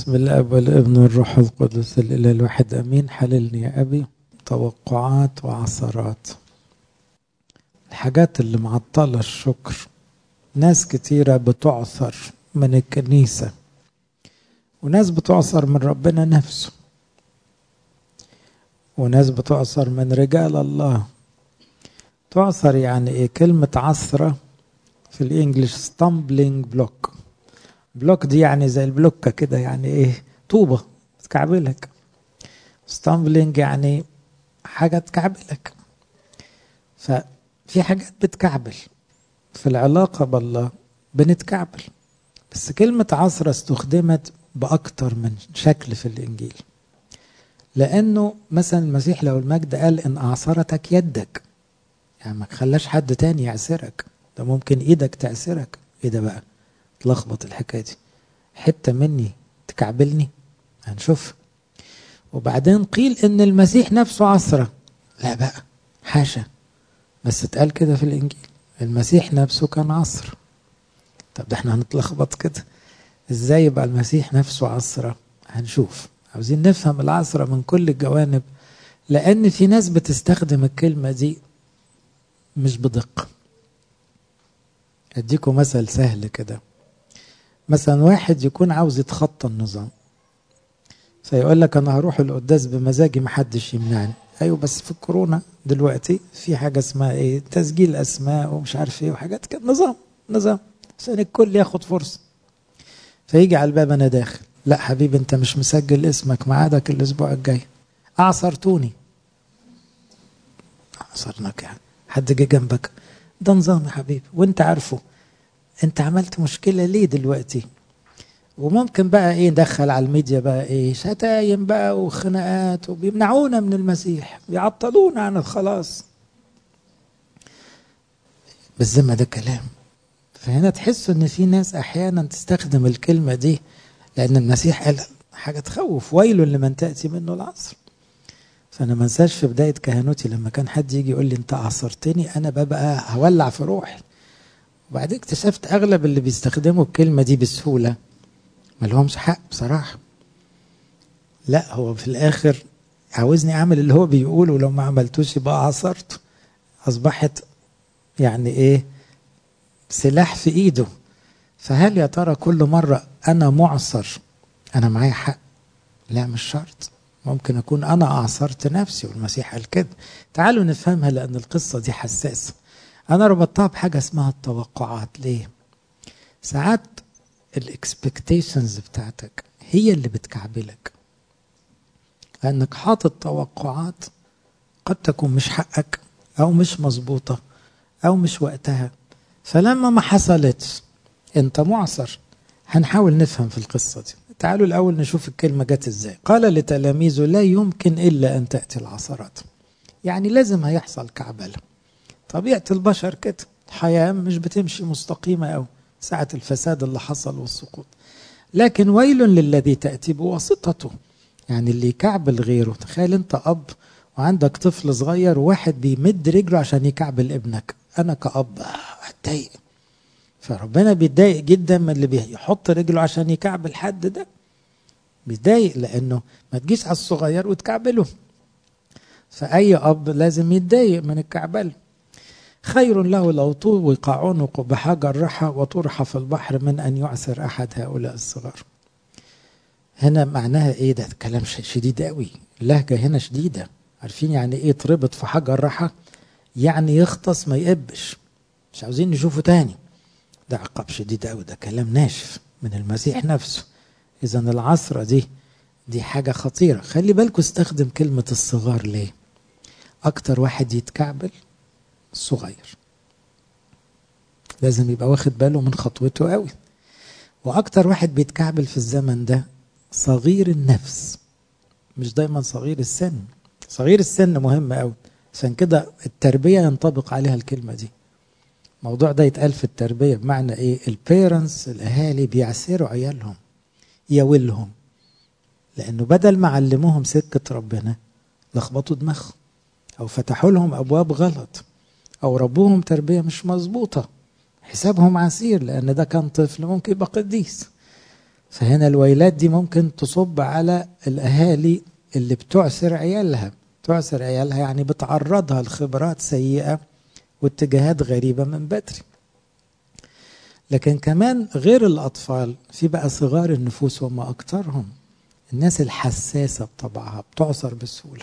بسم الاب والابن والروح القدس الاله الواحد امين حللني يا ابي توقعات وعثرات الحاجات اللي معطله الشكر ناس كتيره بتعثر من الكنيسه وناس بتعثر من ربنا نفسه وناس بتعثر من رجال الله تعثر يعني ايه كلمه عثره في الانجليش stumbling بلوك بلوك دي يعني زي البلوكة كده يعني ايه طوبة تكعبلك ستامبلينج يعني حاجة تكعبلك ففي حاجات بتكعبل في العلاقة بالله بنتكعبل بس كلمة عصرة استخدمت بأكتر من شكل في الإنجيل لأنه مثلا المسيح لو المجد قال إن أعصرتك يدك يعني ما خلاش حد تاني يعسرك ده ممكن إيدك تعسرك إيه ده بقى تلخبط الحكايه دي حته مني تكعبلني هنشوف وبعدين قيل ان المسيح نفسه عصره لا بقى حاشا بس اتقال كده في الانجيل المسيح نفسه كان عصر طب ده احنا هنتلخبط كده ازاي يبقى المسيح نفسه عصره هنشوف عاوزين نفهم العصره من كل الجوانب لان في ناس بتستخدم الكلمه دي مش بدقه اديكم مثل سهل كده مثلا واحد يكون عاوز يتخطى النظام فيقول لك انا هروح القداس بمزاجي محدش يمنعني ايوه بس في الكورونا دلوقتي في حاجه اسمها ايه تسجيل اسماء ومش عارف ايه وحاجات كده نظام نظام عشان الكل ياخد فرصه فيجي على الباب انا داخل لا حبيبي انت مش مسجل اسمك ميعادك الاسبوع الجاي اعصرتوني اعصرناك يعني حد جه جنبك ده نظام يا حبيبي وانت عارفه انت عملت مشكله ليه دلوقتي وممكن بقى ايه ندخل على الميديا بقى ايه شتايم بقى وخناقات وبيمنعونا من المسيح بيعطلونا عن الخلاص بالذمه ده كلام فهنا تحسوا ان في ناس احيانا تستخدم الكلمه دي لان المسيح قال حاجه تخوف ويل لمن تاتي منه العصر فانا ما انساش في بدايه كهنوتي لما كان حد يجي يقول لي انت عصرتني انا ببقى هولع في روحي وبعدين اكتشفت اغلب اللي بيستخدموا الكلمه دي بسهوله ما لهمش حق بصراحه لا هو في الاخر عاوزني اعمل اللي هو بيقوله ولو ما عملتوش يبقى عصرت اصبحت يعني ايه سلاح في ايده فهل يا ترى كل مره انا معصر انا معايا حق لا مش شرط ممكن اكون انا اعصرت نفسي والمسيح قال كده تعالوا نفهمها لان القصه دي حساسه انا ربطتها بحاجه اسمها التوقعات ليه ساعات الاكسبكتيشنز بتاعتك هي اللي بتكعبلك لانك حاطط توقعات قد تكون مش حقك او مش مظبوطه او مش وقتها فلما ما حصلتش انت معصر هنحاول نفهم في القصه دي تعالوا الاول نشوف الكلمه جت ازاي قال لتلاميذه لا يمكن الا ان تاتي العثرات يعني لازم هيحصل كعبله طبيعة البشر كده الحياة مش بتمشي مستقيمة أو ساعة الفساد اللي حصل والسقوط لكن ويل للذي تأتي بواسطته يعني اللي يكعبل غيره تخيل انت أب وعندك طفل صغير وواحد بيمد رجله عشان يكعبل ابنك أنا كأب هتضايق فربنا بيتضايق جدا من اللي بيحط رجله عشان يكعبل حد ده بيتضايق لأنه ما تجيش على الصغير وتكعبله فأي أب لازم يتضايق من الكعبله خير له لو طوق عنق بحجر رحى وطرح في البحر من أن يعثر أحد هؤلاء الصغار هنا معناها إيه ده كلام شديد قوي اللهجة هنا شديدة عارفين يعني إيه تربط في حجر رحى يعني يختص ما يقبش مش عاوزين نشوفه تاني ده عقاب شديد قوي ده كلام ناشف من المسيح نفسه إذا العصرة دي دي حاجة خطيرة خلي بالكم استخدم كلمة الصغار ليه أكتر واحد يتكعبل الصغير لازم يبقى واخد باله من خطوته قوي واكتر واحد بيتكعبل في الزمن ده صغير النفس مش دايما صغير السن صغير السن مهم قوي عشان كده التربية ينطبق عليها الكلمة دي الموضوع ده يتقال في التربية بمعنى ايه البيرنتس الاهالي بيعسروا عيالهم يولهم لانه بدل ما علموهم سكة ربنا لخبطوا دماغهم او فتحوا لهم ابواب غلط او ربوهم تربيه مش مظبوطه حسابهم عسير لان ده كان طفل ممكن يبقى قديس فهنا الويلات دي ممكن تصب على الأهالي اللي بتعسر عيالها تعسر عيالها يعني بتعرضها لخبرات سيئة واتجاهات غريبة من بدري لكن كمان غير الأطفال في بقى صغار النفوس وهم أكثرهم الناس الحساسة بطبعها بتعصر بسهولة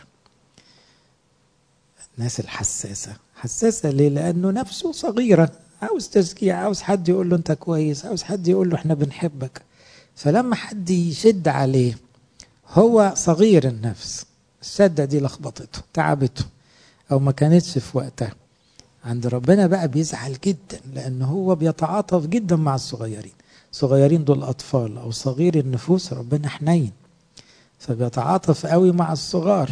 الناس الحساسة حساسة ليه؟ لأنه نفسه صغيرة عاوز تزكية عاوز حد يقول له أنت كويس عاوز حد يقول له إحنا بنحبك فلما حد يشد عليه هو صغير النفس الشدة دي لخبطته تعبته أو ما كانتش في وقتها عند ربنا بقى بيزعل جدا لأن هو بيتعاطف جدا مع الصغيرين صغيرين دول أطفال أو صغير النفوس ربنا حنين فبيتعاطف قوي مع الصغار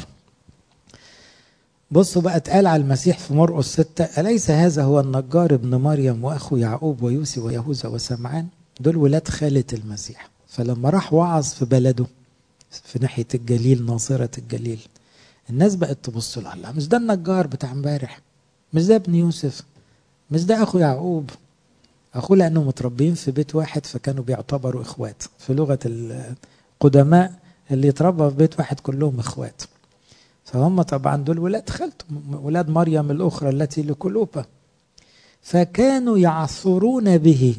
بصوا بقى اتقال على المسيح في مرقس ستة أليس هذا هو النجار ابن مريم وأخو يعقوب ويوسي ويهوذا وسمعان دول ولاد خالة المسيح فلما راح وعظ في بلده في ناحية الجليل ناصرة الجليل الناس بقت تبص له الله مش ده النجار بتاع امبارح مش ده ابن يوسف مش ده اخو يعقوب اخوه لانه متربيين في بيت واحد فكانوا بيعتبروا اخوات في لغه القدماء اللي يتربى في بيت واحد كلهم اخوات فهم طبعا دول ولاد خالته ولاد مريم الاخرى التي لكلوبه فكانوا يعثرون به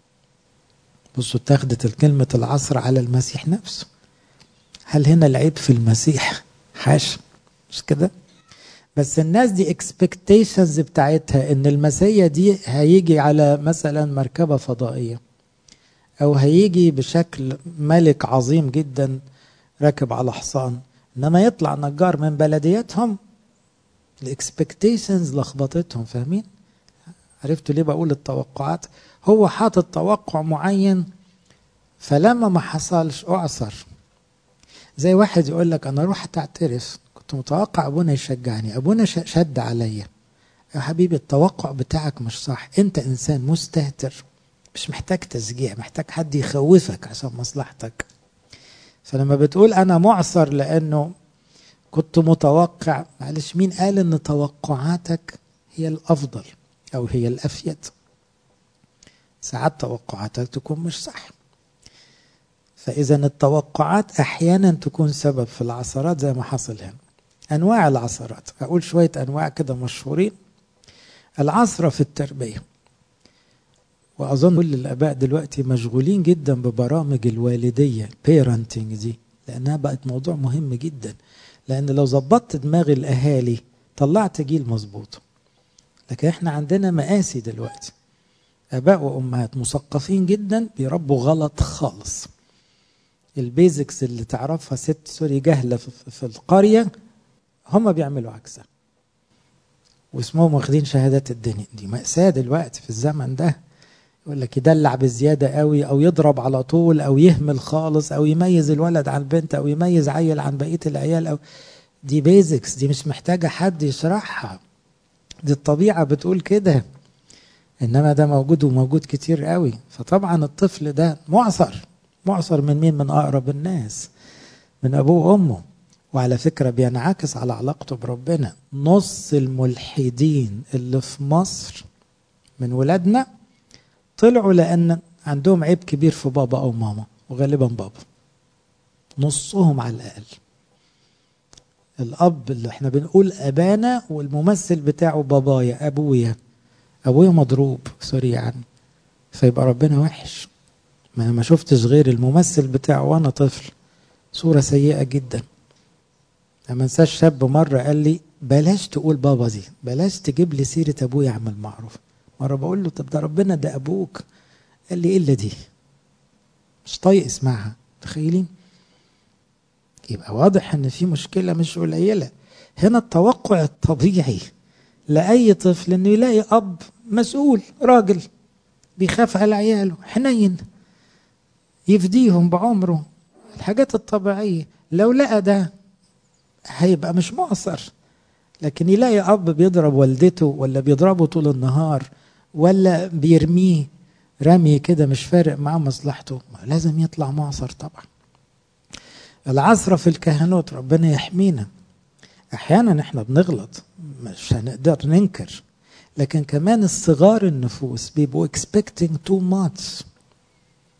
بصوا اتخذت الكلمة العصر على المسيح نفسه هل هنا العيب في المسيح حاشا مش كده بس الناس دي اكسبكتيشنز بتاعتها ان المسيا دي هيجي على مثلا مركبة فضائية او هيجي بشكل ملك عظيم جدا راكب على حصان انما يطلع نجار من بلدياتهم الاكسبكتيشنز لخبطتهم فاهمين عرفتوا ليه بقول التوقعات هو حاطط توقع معين فلما ما حصلش اعصر زي واحد يقول لك انا رحت اعترف كنت متوقع ابونا يشجعني ابونا شد عليا يا حبيبي التوقع بتاعك مش صح انت انسان مستهتر مش محتاج تشجيع محتاج حد يخوفك عشان مصلحتك فلما بتقول انا معصر لانه كنت متوقع معلش مين قال ان توقعاتك هي الافضل او هي الافيد ساعات توقعاتك تكون مش صح فاذا التوقعات احيانا تكون سبب في العثرات زي ما حصل هنا انواع العثرات اقول شويه انواع كده مشهورين العثره في التربيه واظن كل الاباء دلوقتي مشغولين جدا ببرامج الوالديه بيرنتنج دي لانها بقت موضوع مهم جدا لان لو ظبطت دماغ الاهالي طلعت جيل مظبوط لكن احنا عندنا مقاسي دلوقتي اباء وامهات مثقفين جدا بيربوا غلط خالص البيزكس اللي تعرفها ست سوري جهله في القريه هم بيعملوا عكسها واسمهم واخدين شهادات الدنيا دي مأساة دلوقتي في الزمن ده يقول لك يدلع بزيادة قوي أو يضرب على طول أو يهمل خالص أو يميز الولد عن البنت أو يميز عيل عن بقية العيال أو دي بيزكس دي مش محتاجة حد يشرحها دي الطبيعة بتقول كده إنما ده موجود وموجود كتير قوي فطبعا الطفل ده معصر معصر من مين من أقرب الناس من أبوه وأمه وعلى فكرة بينعكس على علاقته بربنا نص الملحدين اللي في مصر من ولادنا طلعوا لأن عندهم عيب كبير في بابا أو ماما وغالبا بابا نصهم على الأقل الأب اللي احنا بنقول أبانا والممثل بتاعه بابايا أبويا أبويا مضروب سوري يعني فيبقى ربنا وحش ما أنا ما شفتش غير الممثل بتاعه وأنا طفل صورة سيئة جدا ما انساش شاب مره قال لي بلاش تقول بابا دي بلاش تجيب لي سيره ابويا يعمل معروف مره بقول له طب ده ربنا ده ابوك قال لي الا دي مش طايق اسمعها تخيلين يبقى واضح ان في مشكله مش قليله هنا التوقع الطبيعي لاي طفل انه يلاقي اب مسؤول راجل بيخاف على عياله حنين يفديهم بعمره الحاجات الطبيعيه لو لقى ده هيبقى مش معصر لكن يلاقي اب بيضرب والدته ولا بيضربه طول النهار ولا بيرميه رمي كده مش فارق معاه مصلحته لازم يطلع معصر طبعا العثرة في الكهنوت ربنا يحمينا احيانا احنا بنغلط مش هنقدر ننكر لكن كمان الصغار النفوس بيبقوا expecting too much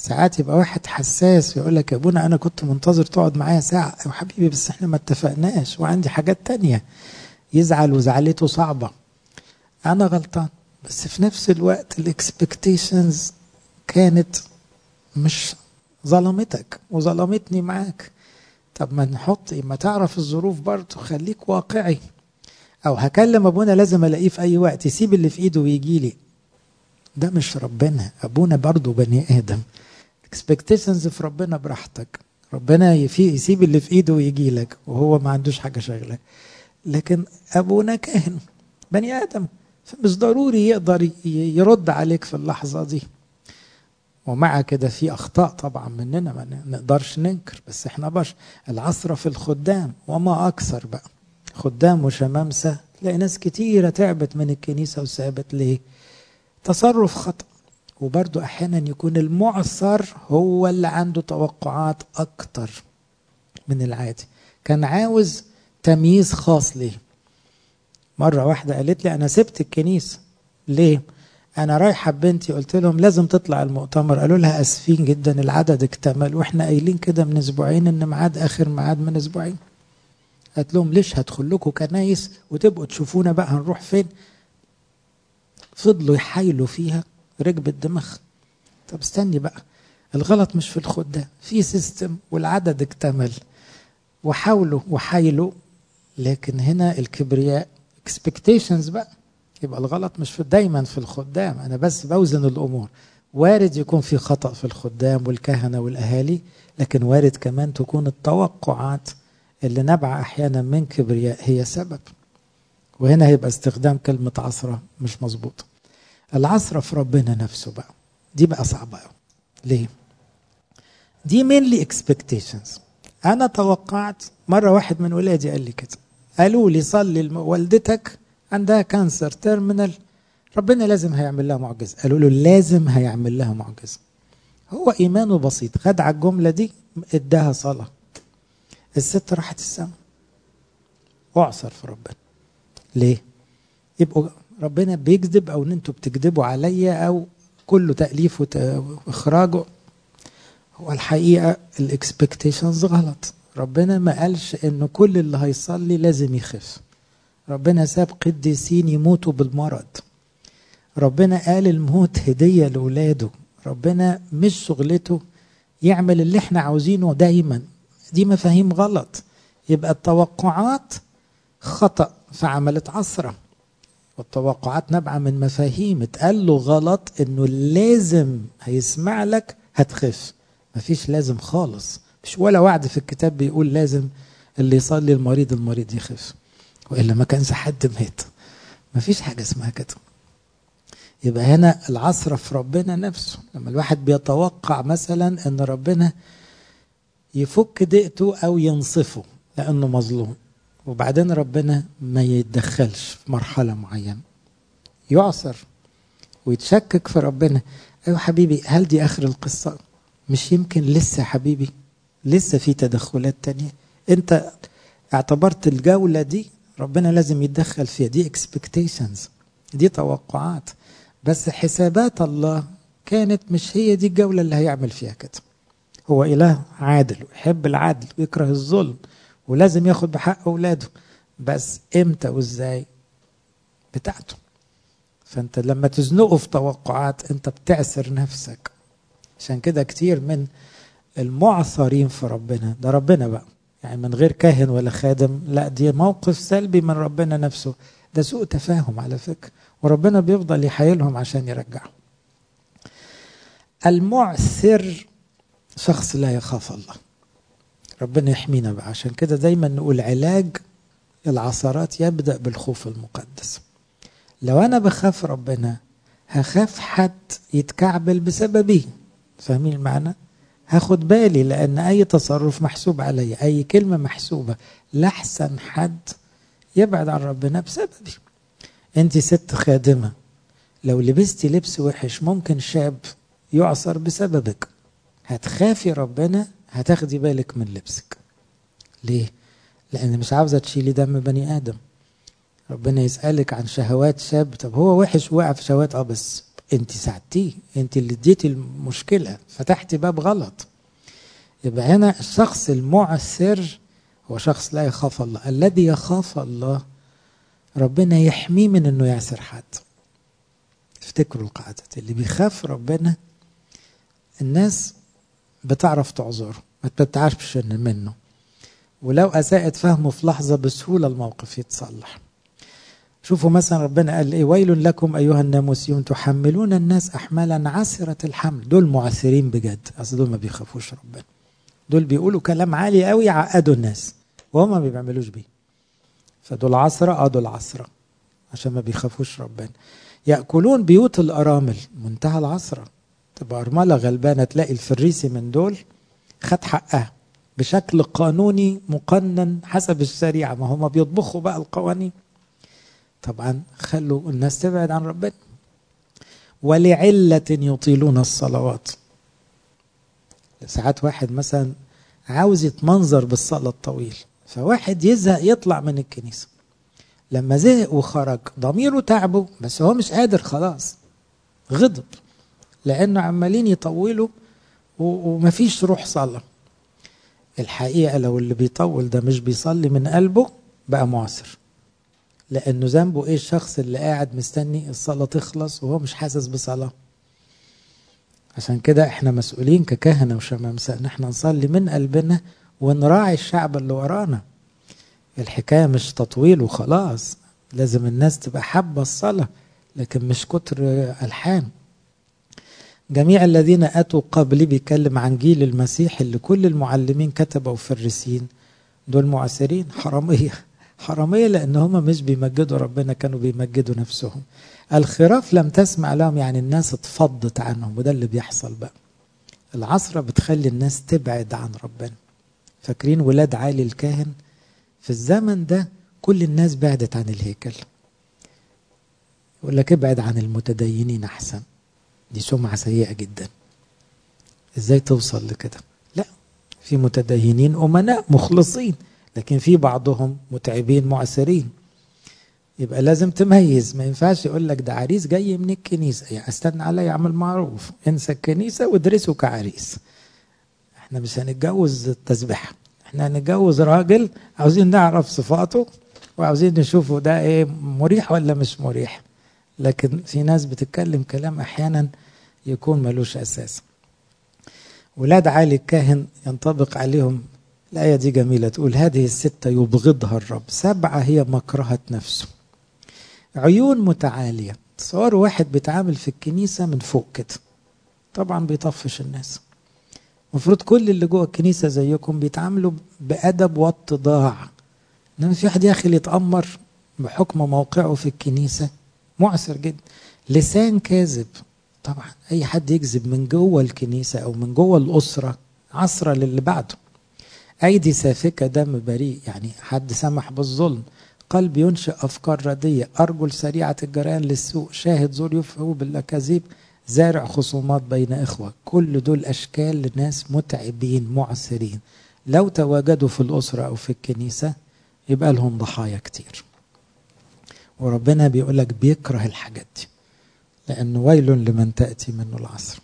ساعات يبقى واحد حساس يقول لك يا ابونا انا كنت منتظر تقعد معايا ساعه يا حبيبي بس احنا ما اتفقناش وعندي حاجات تانية يزعل وزعلته صعبه انا غلطان بس في نفس الوقت الاكسبكتيشنز كانت مش ظلمتك وظلمتني معاك طب ما نحط ما تعرف الظروف برضه خليك واقعي او هكلم ابونا لازم الاقيه في اي وقت يسيب اللي في ايده ويجي لي ده مش ربنا ابونا برضه بني ادم اكسبكتيشنز في ربنا براحتك ربنا يسيب اللي في ايده ويجي لك وهو ما عندوش حاجه شغله لكن ابونا كاهن بني ادم فمش ضروري يقدر يرد عليك في اللحظه دي ومع كده في اخطاء طبعا مننا ما نقدرش ننكر بس احنا بشر العصرة في الخدام وما اكثر بقى خدام وشمامسه تلاقي ناس كتيره تعبت من الكنيسه وسابت ليه تصرف خطأ وبرضه احيانا يكون المعصر هو اللي عنده توقعات اكتر من العادي كان عاوز تمييز خاص ليه مرة واحدة قالت لي أنا سبت الكنيسة ليه؟ أنا رايحة ببنتي قلت لهم لازم تطلع المؤتمر قالوا لها أسفين جدا العدد اكتمل وإحنا قايلين كده من أسبوعين إن ميعاد آخر ميعاد من أسبوعين قالت لهم ليش هدخل لكم كنايس وتبقوا تشوفونا بقى هنروح فين فضلوا يحايلوا فيها ركب الدماغ طب استني بقى الغلط مش في الخدام في سيستم والعدد اكتمل وحاولوا وحايلوا لكن هنا الكبرياء اكسبكتيشنز بقى يبقى الغلط مش في دايما في الخدام انا بس بوزن الامور وارد يكون في خطا في الخدام والكهنه والاهالي لكن وارد كمان تكون التوقعات اللي نبع احيانا من كبرياء هي سبب وهنا هيبقى استخدام كلمه عصره مش مظبوط العصره في ربنا نفسه بقى دي بقى صعبه قوي ليه دي مينلي اكسبكتيشنز انا توقعت مره واحد من ولادي قال لي كده قالوا لي صلي والدتك عندها كانسر تيرمينال ربنا لازم هيعمل لها معجزه قالوا له لازم هيعمل لها معجزه هو ايمانه بسيط خد على الجمله دي اداها صلاه الست راحت السماء اعصر في ربنا ليه يبقوا ربنا بيكذب او ان انتوا بتكذبوا عليا او كله تاليف واخراجه هو الحقيقه الاكسبكتيشنز غلط ربنا ما قالش انه كل اللي هيصلي لازم يخف ربنا ساب قديسين يموتوا بالمرض ربنا قال الموت هدية لولاده ربنا مش شغلته يعمل اللي احنا عاوزينه دايما دي مفاهيم غلط يبقى التوقعات خطأ فعملت عصرة والتوقعات نابعة من مفاهيم اتقال له غلط انه لازم هيسمع لك هتخف مفيش لازم خالص مش ولا وعد في الكتاب بيقول لازم اللي يصلي المريض المريض يخف والا ما كانش حد مات مفيش حاجه اسمها كده يبقى هنا العصر في ربنا نفسه لما الواحد بيتوقع مثلا ان ربنا يفك ضيقته او ينصفه لانه مظلوم وبعدين ربنا ما يتدخلش في مرحله معينه يعصر ويتشكك في ربنا ايوه حبيبي هل دي اخر القصه مش يمكن لسه يا حبيبي لسه في تدخلات تانية انت اعتبرت الجولة دي ربنا لازم يتدخل فيها دي اكسبكتيشنز دي توقعات بس حسابات الله كانت مش هي دي الجولة اللي هيعمل فيها كده هو إله عادل ويحب العدل ويكره الظلم ولازم ياخد بحق أولاده بس إمتى وإزاي بتاعته فأنت لما تزنقه في توقعات أنت بتعسر نفسك عشان كده كتير من المعصرين في ربنا ده ربنا بقى يعني من غير كاهن ولا خادم لا دي موقف سلبي من ربنا نفسه ده سوء تفاهم على فكرة وربنا بيفضل يحايلهم عشان يرجعهم المعسر شخص لا يخاف الله ربنا يحمينا بقى عشان كده دايما نقول علاج العثرات يبدأ بالخوف المقدس لو أنا بخاف ربنا هخاف حد يتكعبل بسببي فاهمين المعنى؟ هاخد بالي لأن أي تصرف محسوب علي أي كلمة محسوبة لحسن حد يبعد عن ربنا بسببي أنت ست خادمة لو لبستي لبس وحش ممكن شاب يعصر بسببك هتخافي ربنا هتاخدي بالك من لبسك ليه؟ لأن مش عاوزة تشيلي دم بني آدم ربنا يسألك عن شهوات شاب طب هو وحش وقع في شهوات اه بس انت ساعدتيه انت اللي اديتي المشكله فتحتي باب غلط يبقى هنا الشخص المعسر هو شخص لا يخاف الله الذي يخاف الله ربنا يحميه من انه يعسر حد افتكروا القاعدة اللي بيخاف ربنا الناس بتعرف تعذره ما بتتعرفش منه ولو أساءت فهمه في لحظة بسهولة الموقف يتصلح شوفوا مثلا ربنا قال ايه ويل لكم ايها الناموسيون تحملون الناس احمالا عسره الحمل دول معسرين بجد اصل دول ما بيخافوش ربنا دول بيقولوا كلام عالي قوي يعقدوا الناس وهم ما بيعملوش بيه فدول عصرة اه دول عصرة عشان ما بيخافوش ربنا يأكلون بيوت الأرامل منتهى العصرة تبقى أرملة غلبانة تلاقي الفريسي من دول خد حقها بشكل قانوني مقنن حسب الشريعة ما هم بيطبخوا بقى القوانين طبعا خلوا الناس تبعد عن ربنا ولعلة يطيلون الصلوات ساعات واحد مثلا عاوز يتمنظر بالصلاة الطويل فواحد يزهق يطلع من الكنيسة لما زهق وخرج ضميره تعبه بس هو مش قادر خلاص غضب لأنه عمالين يطولوا ومفيش روح صلاة الحقيقة لو اللي بيطول ده مش بيصلي من قلبه بقى معسر لأنه ذنبه إيه الشخص اللي قاعد مستني الصلاة تخلص وهو مش حاسس بصلاة عشان كده احنا مسؤولين ككهنة وشمامسة ان احنا نصلي من قلبنا ونراعي الشعب اللي ورانا الحكاية مش تطويل وخلاص لازم الناس تبقى حابة الصلاة لكن مش كتر ألحان جميع الذين أتوا قبلي بيتكلم عن جيل المسيح اللي كل المعلمين كتبوا وفرسين دول معسرين حرامية حرامية لأن هم مش بيمجدوا ربنا كانوا بيمجدوا نفسهم الخراف لم تسمع لهم يعني الناس اتفضت عنهم وده اللي بيحصل بقى العصرة بتخلي الناس تبعد عن ربنا فاكرين ولاد عالي الكاهن في الزمن ده كل الناس بعدت عن الهيكل يقول لك ابعد عن المتدينين احسن دي سمعة سيئة جدا ازاي توصل لكده لا في متدينين أمناء مخلصين لكن في بعضهم متعبين معسرين يبقى لازم تميز ما ينفعش يقول لك ده عريس جاي من الكنيسة يعني استنى عليا اعمل معروف انسى الكنيسة وادرسه كعريس احنا مش هنتجوز التسبيحة احنا هنتجوز راجل عاوزين نعرف صفاته وعاوزين نشوفه ده ايه مريح ولا مش مريح لكن في ناس بتتكلم كلام احيانا يكون ملوش اساس ولاد علي الكاهن ينطبق عليهم الآية دي جميلة تقول هذه الستة يبغضها الرب سبعة هي مكرهة نفسه عيون متعالية تصوروا واحد بيتعامل في الكنيسة من فوق كده طبعا بيطفش الناس المفروض كل اللي جوه الكنيسة زيكم بيتعاملوا بأدب واتضاع إنما في واحد يا أخي اللي يتأمر بحكم موقعه في الكنيسة معسر جدا لسان كاذب طبعا أي حد يكذب من جوه الكنيسة أو من جوه الأسرة عصرة للي بعده أيدي سافكة دم بريء يعني حد سمح بالظلم قلب ينشئ أفكار ردية أرجل سريعة الجريان للسوء شاهد زور يفهو بالأكاذيب زارع خصومات بين إخوة كل دول أشكال لناس متعبين معسرين لو تواجدوا في الأسرة أو في الكنيسة يبقى لهم ضحايا كتير وربنا بيقول لك بيكره الحاجات دي لأنه ويل لمن تأتي منه العصر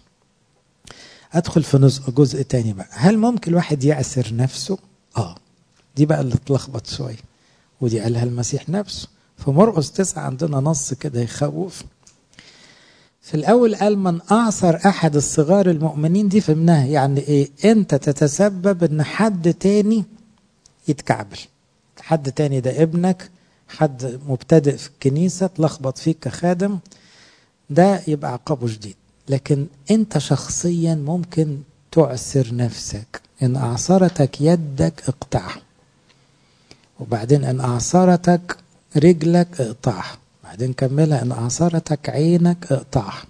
أدخل في جزء تاني بقى هل ممكن الواحد يعسر نفسه؟ آه دي بقى اللي اتلخبط شوية ودي قالها المسيح نفسه في مرقس تسعة عندنا نص كده يخوف في الأول قال من أعصر أحد الصغار المؤمنين دي فهمناها يعني إيه أنت تتسبب إن حد تاني يتكعبل حد تاني ده ابنك حد مبتدئ في الكنيسة تلخبط فيك كخادم ده يبقى عقابه شديد لكن أنت شخصيا ممكن تعسر نفسك إن أعصرتك يدك اقطعها وبعدين إن أعصرتك رجلك اقطعها بعدين كملها ان اعصرتك عينك اقطعها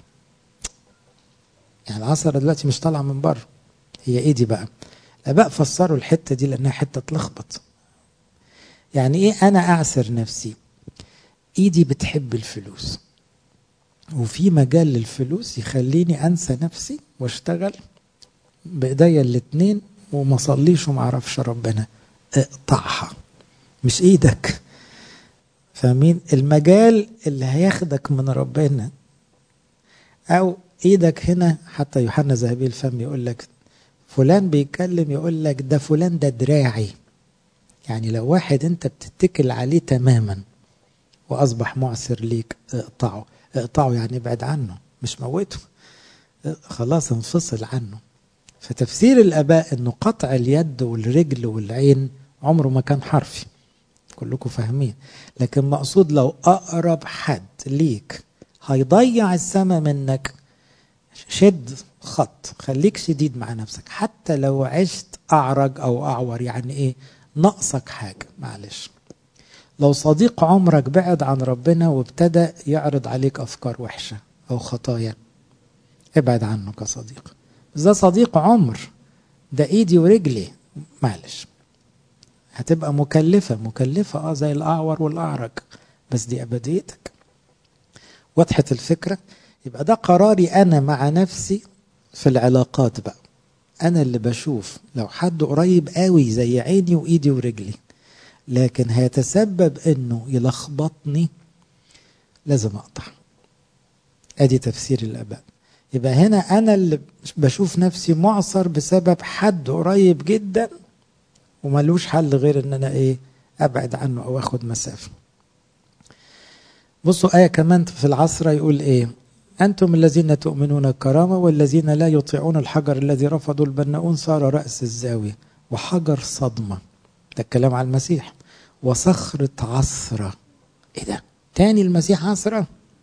يعني العصرة دلوقتي مش طالعة من بره هي ايه دي بقى الاباء فسروا الحتة دي لانها حتة تلخبط يعني ايه انا اعسر نفسي ايدي بتحب الفلوس وفي مجال للفلوس يخليني انسى نفسي واشتغل بايديا الاتنين وما صليش وما اعرفش ربنا اقطعها مش ايدك فاهمين المجال اللي هياخدك من ربنا او ايدك هنا حتى يوحنا ذهبي الفم يقول لك فلان بيتكلم يقول لك ده فلان ده دراعي يعني لو واحد انت بتتكل عليه تماما واصبح معسر ليك اقطعه اقطعه يعني ابعد عنه مش موته خلاص انفصل عنه فتفسير الاباء انه قطع اليد والرجل والعين عمره ما كان حرفي كلكم فاهمين لكن مقصود لو اقرب حد ليك هيضيع السماء منك شد خط خليك شديد مع نفسك حتى لو عشت اعرج او اعور يعني ايه ناقصك حاجه معلش لو صديق عمرك بعد عن ربنا وابتدى يعرض عليك افكار وحشه او خطايا ابعد عنه كصديق بس ده صديق عمر ده ايدي ورجلي معلش هتبقى مكلفة مكلفة اه زي الأعور والأعرج بس دي أبديتك وضحت الفكرة يبقى ده قراري أنا مع نفسي في العلاقات بقى أنا اللي بشوف لو حد قريب قوي زي عيني وإيدي ورجلي لكن هيتسبب إنه يلخبطني لازم أقطع أدي تفسير الآباء يبقى هنا أنا اللي بشوف نفسي معصر بسبب حد قريب جدا وملوش حل غير ان انا ايه ابعد عنه او اخد مسافه بصوا آية كمان في العصر يقول إيه أنتم الذين تؤمنون الكرامة والذين لا يطيعون الحجر الذي رفضوا البناؤون صار رأس الزاوية وحجر صدمة ده الكلام على المسيح وصخرة عصرة إيه ده تاني المسيح عصرة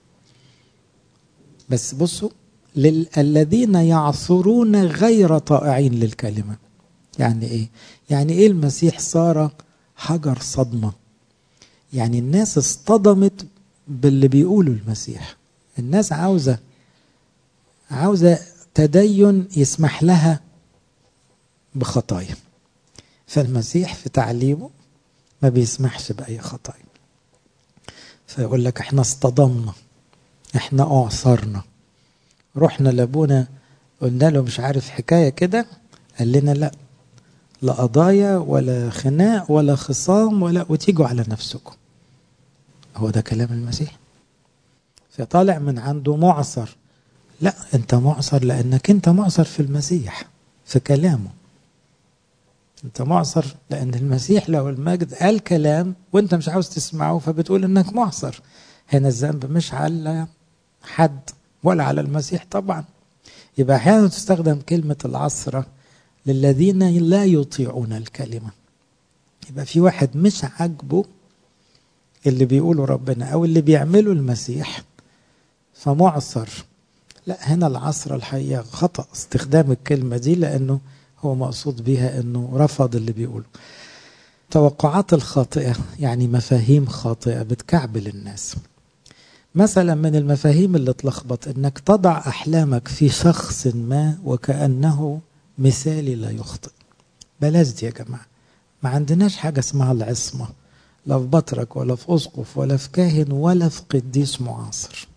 بس بصوا الذين يعصرون غير طائعين للكلمه يعني ايه يعني ايه المسيح صار حجر صدمة يعني الناس اصطدمت باللي بيقوله المسيح الناس عاوزة عاوزة تدين يسمح لها بخطايا فالمسيح في تعليمه ما بيسمحش بأي خطايا فيقول لك احنا اصطدمنا احنا اعصرنا رحنا لابونا قلنا له مش عارف حكاية كده قال لنا لا لا قضايا ولا خناق ولا خصام ولا وتيجوا على نفسكم هو ده كلام المسيح فطالع من عنده معصر لا انت معصر لانك انت معصر في المسيح في كلامه انت معصر لان المسيح له المجد قال كلام وانت مش عاوز تسمعه فبتقول انك معصر هنا الذنب مش على حد ولا على المسيح طبعا يبقى احيانا تستخدم كلمه العصره للذين لا يطيعون الكلمة يبقى في واحد مش عاجبه اللي بيقوله ربنا أو اللي بيعمله المسيح فمعصر لا هنا العصر الحقيقة خطأ استخدام الكلمة دي لأنه هو مقصود بها أنه رفض اللي بيقوله توقعات الخاطئة يعني مفاهيم خاطئة بتكعبل الناس مثلا من المفاهيم اللي تلخبط انك تضع احلامك في شخص ما وكانه مثالي لا يخطئ بلاش دي يا جماعة ما عندناش حاجة اسمها العصمة لا في بطرك ولا في أسقف ولا في كاهن ولا في قديس معاصر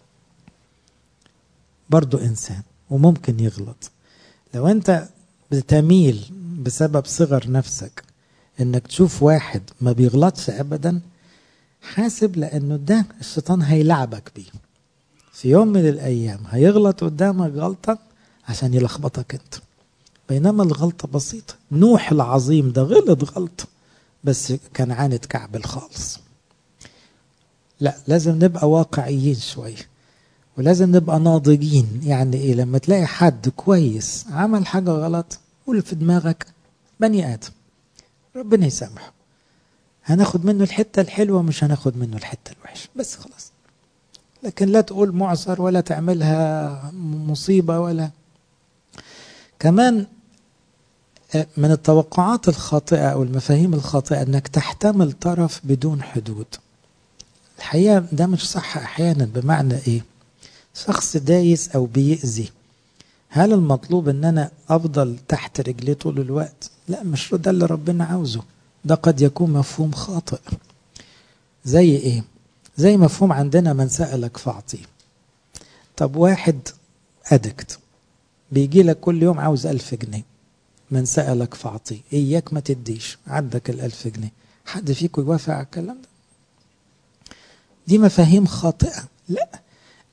برضو إنسان وممكن يغلط لو أنت بتميل بسبب صغر نفسك إنك تشوف واحد ما بيغلطش أبدا حاسب لأنه ده الشيطان هيلعبك بيه في يوم من الأيام هيغلط قدامك غلطة عشان يلخبطك أنت بينما الغلطة بسيطة نوح العظيم ده غلط غلطة بس كان عاند كعبل خالص لا لازم نبقى واقعيين شوية ولازم نبقى ناضجين يعني ايه لما تلاقي حد كويس عمل حاجة غلط قول في دماغك بني آدم ربنا يسامحه هناخد منه الحتة الحلوة مش هناخد منه الحتة الوحشة بس خلاص لكن لا تقول معصر ولا تعملها مصيبة ولا كمان من التوقعات الخاطئة أو المفاهيم الخاطئة أنك تحتمل طرف بدون حدود الحقيقة ده مش صح أحيانا بمعنى إيه شخص دايس أو بيأذي هل المطلوب أن أنا أفضل تحت رجليه طول الوقت لا مش ده اللي ربنا عاوزه ده قد يكون مفهوم خاطئ زي إيه زي مفهوم عندنا من سألك فأعطيه طب واحد أدكت بيجي لك كل يوم عاوز ألف جنيه من سألك فأعطيه إياك ما تديش عندك الألف جنيه حد فيكم يوافق على الكلام ده دي مفاهيم خاطئة لا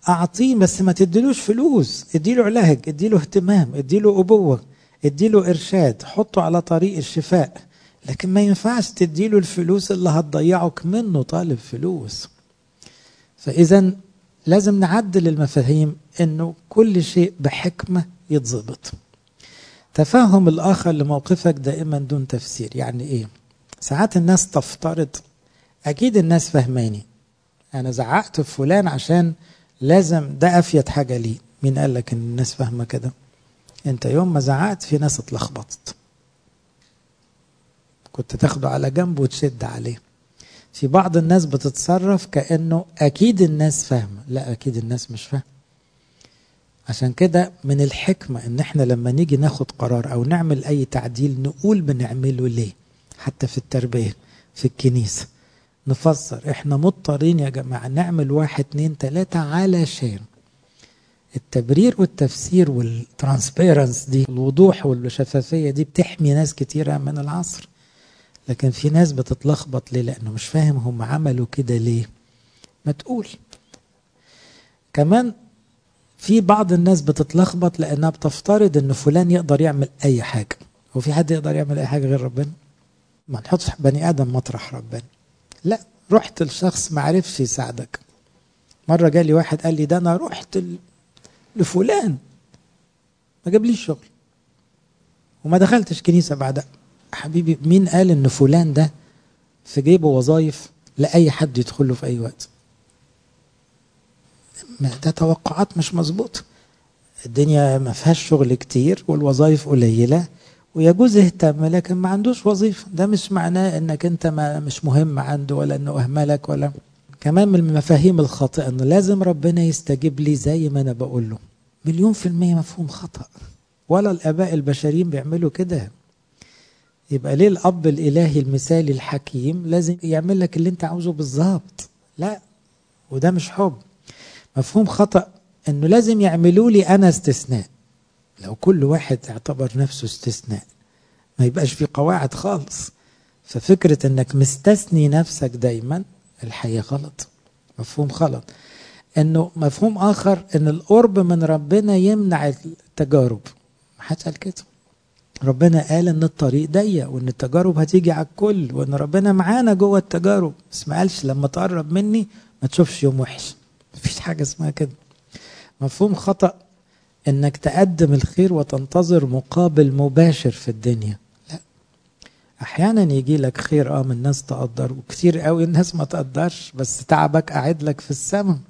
اعطيه بس ما تديلوش فلوس اديله علاج اديله اهتمام اديله ابوه اديله ارشاد حطه على طريق الشفاء لكن ما ينفعش تديله الفلوس اللي هتضيعك منه طالب فلوس فاذا لازم نعدل المفاهيم انه كل شيء بحكمه يتظبط تفهم الاخر لموقفك دائما دون تفسير يعني ايه ساعات الناس تفترض اكيد الناس فهماني انا زعقت في فلان عشان لازم ده افيد حاجه لي مين قال لك ان الناس فاهمه كده انت يوم ما زعقت في ناس اتلخبطت كنت تاخده على جنب وتشد عليه في بعض الناس بتتصرف كانه اكيد الناس فاهمه لا اكيد الناس مش فاهمه عشان كده من الحكمة ان احنا لما نيجي ناخد قرار او نعمل اي تعديل نقول بنعمله ليه حتى في التربية في الكنيسة نفسر احنا مضطرين يا جماعة نعمل واحد اتنين تلاتة علشان التبرير والتفسير والترانسبيرنس دي الوضوح والشفافية دي بتحمي ناس كتيرة من العصر لكن في ناس بتتلخبط ليه لأنه مش فاهم هم عملوا كده ليه ما تقول كمان في بعض الناس بتتلخبط لأنها بتفترض أن فلان يقدر يعمل أي حاجة هو في حد يقدر يعمل أي حاجة غير ربنا ما نحطش بني آدم مطرح ربنا لا رحت لشخص ما عرفش يساعدك مرة جالي واحد قال لي ده أنا رحت لفلان ما جابليش شغل وما دخلتش كنيسة بعدها حبيبي مين قال ان فلان ده في جيبه وظايف لأي حد يدخله في أي وقت ده توقعات مش مظبوطة الدنيا ما فيهاش شغل كتير والوظائف قليلة ويجوز يهتم لكن ما عندوش وظيفة ده مش معناه انك انت ما مش مهم عنده ولا انه اهملك ولا كمان من المفاهيم الخاطئة انه لازم ربنا يستجيب لي زي ما انا بقول له مليون في المية مفهوم خطأ ولا الاباء البشريين بيعملوا كده يبقى ليه الاب الالهي المثالي الحكيم لازم يعمل لك اللي انت عاوزه بالظبط لا وده مش حب مفهوم خطأ انه لازم يعملوا لي انا استثناء لو كل واحد اعتبر نفسه استثناء ما يبقاش في قواعد خالص ففكرة انك مستثني نفسك دايما الحقيقة غلط مفهوم غلط انه مفهوم اخر ان القرب من ربنا يمنع التجارب ما حدش قال كده ربنا قال ان الطريق ضيق وان التجارب هتيجي على الكل وان ربنا معانا جوه التجارب بس ما قالش لما تقرب مني ما تشوفش يوم وحش مفيش حاجه اسمها كده مفهوم خطأ انك تقدم الخير وتنتظر مقابل مباشر في الدنيا لا احيانا يجي لك خير اه من ناس تقدر وكتير قوي الناس ما تقدرش بس تعبك قاعد لك في السماء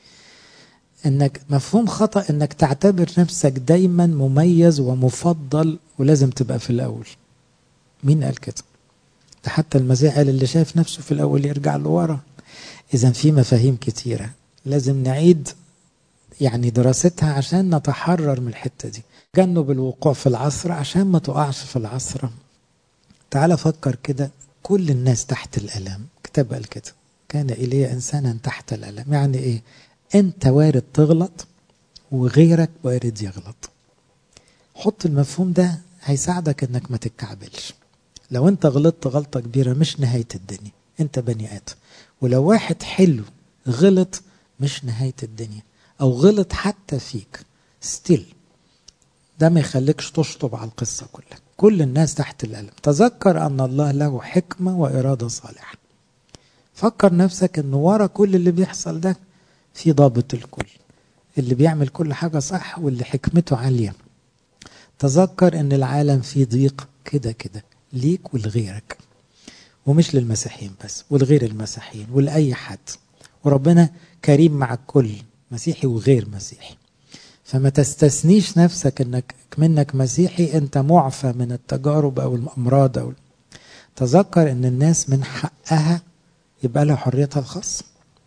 انك مفهوم خطا انك تعتبر نفسك دايما مميز ومفضل ولازم تبقى في الاول مين قال كده ده حتى المسيح قال اللي شايف نفسه في الاول يرجع لورا اذا في مفاهيم كتيره لازم نعيد يعني دراستها عشان نتحرر من الحته دي جنب الوقوع في العصر عشان ما تقعش في العصر تعال فكر كده كل الناس تحت الالم كتاب قال كده كان إلي إنسانا تحت الألم يعني إيه انت وارد تغلط وغيرك وارد يغلط حط المفهوم ده هيساعدك انك ما تتكعبلش لو انت غلطت غلطة كبيرة مش نهاية الدنيا انت بني ادم ولو واحد حلو غلط مش نهاية الدنيا او غلط حتى فيك ستيل ده ما يخليكش تشطب على القصة كلها كل الناس تحت الألم تذكر أن الله له حكمة وإرادة صالحة فكر نفسك أن ورا كل اللي بيحصل ده في ضابط الكل اللي بيعمل كل حاجة صح واللي حكمته عالية تذكر ان العالم فيه ضيق كده كده ليك ولغيرك ومش للمسيحيين بس ولغير المسيحيين ولأي حد وربنا كريم مع الكل مسيحي وغير مسيحي فما تستثنيش نفسك انك منك مسيحي انت معفى من التجارب او الامراض او تذكر ان الناس من حقها يبقى لها حريتها الخاصه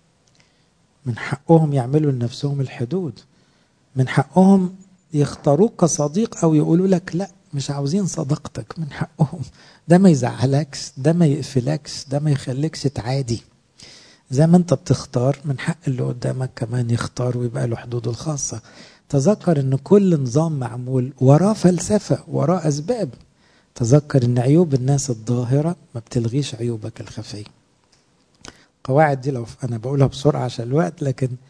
من حقهم يعملوا لنفسهم الحدود من حقهم يختاروك كصديق او يقولوا لك لا مش عاوزين صداقتك من حقهم ده ما يزعلكش ده ما يقفلكش ده ما يخليكش تعادي زي ما انت بتختار من حق اللي قدامك كمان يختار ويبقى له حدوده الخاصه تذكر ان كل نظام معمول وراه فلسفه وراه اسباب تذكر ان عيوب الناس الظاهره ما بتلغيش عيوبك الخفيه القواعد دي لو انا بقولها بسرعه عشان الوقت لكن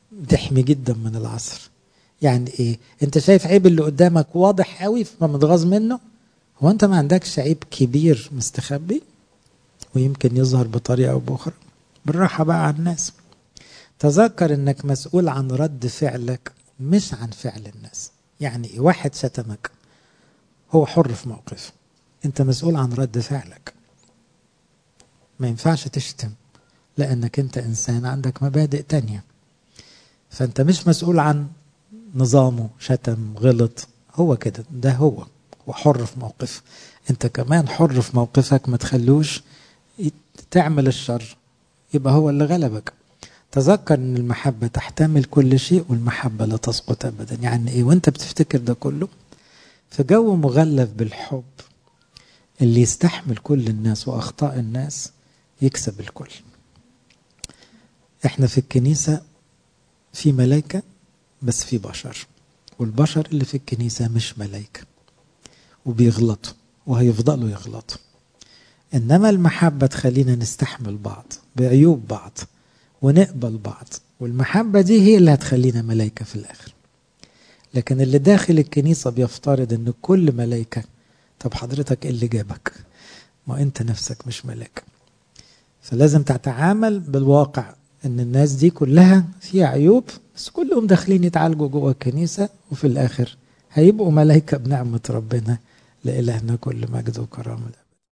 بتحمي جدا من العصر يعني ايه انت شايف عيب اللي قدامك واضح قوي فمتغاظ منه هو انت ما عندكش عيب كبير مستخبي ويمكن يظهر بطريقه او باخرى بالراحه بقى على الناس تذكر انك مسؤول عن رد فعلك مش عن فعل الناس يعني ايه واحد شتمك هو حر في موقفه انت مسؤول عن رد فعلك ما ينفعش تشتم لانك انت انسان عندك مبادئ تانية فانت مش مسؤول عن نظامه شتم غلط هو كده ده هو وحر في موقفه انت كمان حر في موقفك ما تخلوش تعمل الشر يبقى هو اللي غلبك تذكر ان المحبه تحتمل كل شيء والمحبه لا تسقط ابدا يعني ايه وانت بتفتكر ده كله في جو مغلف بالحب اللي يستحمل كل الناس واخطاء الناس يكسب الكل احنا في الكنيسه في ملائكه بس في بشر والبشر اللي في الكنيسه مش ملائكه وبيغلطوا وهيفضلوا يغلطوا انما المحبه تخلينا نستحمل بعض بعيوب بعض ونقبل بعض والمحبه دي هي اللي هتخلينا ملائكه في الاخر لكن اللي داخل الكنيسه بيفترض ان كل ملائكه طب حضرتك ايه اللي جابك ما انت نفسك مش ملاك فلازم تتعامل بالواقع ان الناس دي كلها فيها عيوب بس كلهم داخلين يتعالجوا جوه الكنيسه وفي الاخر هيبقوا ملائكه بنعمه ربنا لإلهنا كل مجد وكرامه